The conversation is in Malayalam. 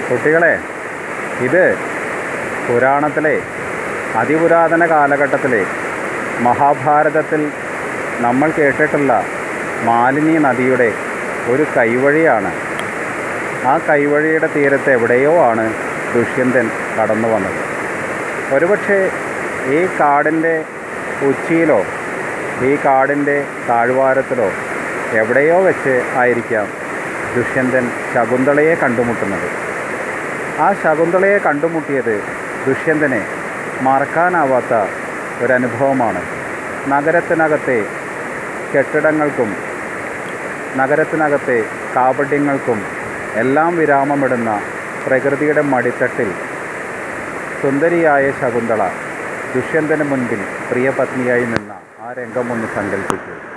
കുട്ടികളെ ഇത് പുരാണത്തിലെ അതിപുരാതന കാലഘട്ടത്തിലെ മഹാഭാരതത്തിൽ നമ്മൾ കേട്ടിട്ടുള്ള മാലിനി നദിയുടെ ഒരു കൈവഴിയാണ് ആ കൈവഴിയുടെ തീരത്ത് എവിടെയോ ആണ് ദുഷ്യന്തൻ കടന്നു വന്നത് ഒരുപക്ഷെ ഈ കാടിൻ്റെ ഉച്ചിയിലോ ഈ കാടിൻ്റെ താഴ്വാരത്തിലോ എവിടെയോ വെച്ച് ആയിരിക്കാം ദുഷ്യന്തൻ ശകുന്തളയെ കണ്ടുമുട്ടുന്നത് ആ ശകുന്തളയെ കണ്ടുമുട്ടിയത് ദുഷ്യന്തനെ മറക്കാനാവാത്ത ഒരനുഭവമാണ് നഗരത്തിനകത്തെ കെട്ടിടങ്ങൾക്കും നഗരത്തിനകത്തെ കാപട്യങ്ങൾക്കും എല്ലാം വിരാമമിടുന്ന പ്രകൃതിയുടെ മടിത്തട്ടിൽ സുന്ദരിയായ ശകുന്തള ദുഷ്യന്തന് മുൻപിൽ പ്രിയപത്നിയായി നിന്ന ആ രംഗമൊന്ന് സങ്കല്പിച്ചു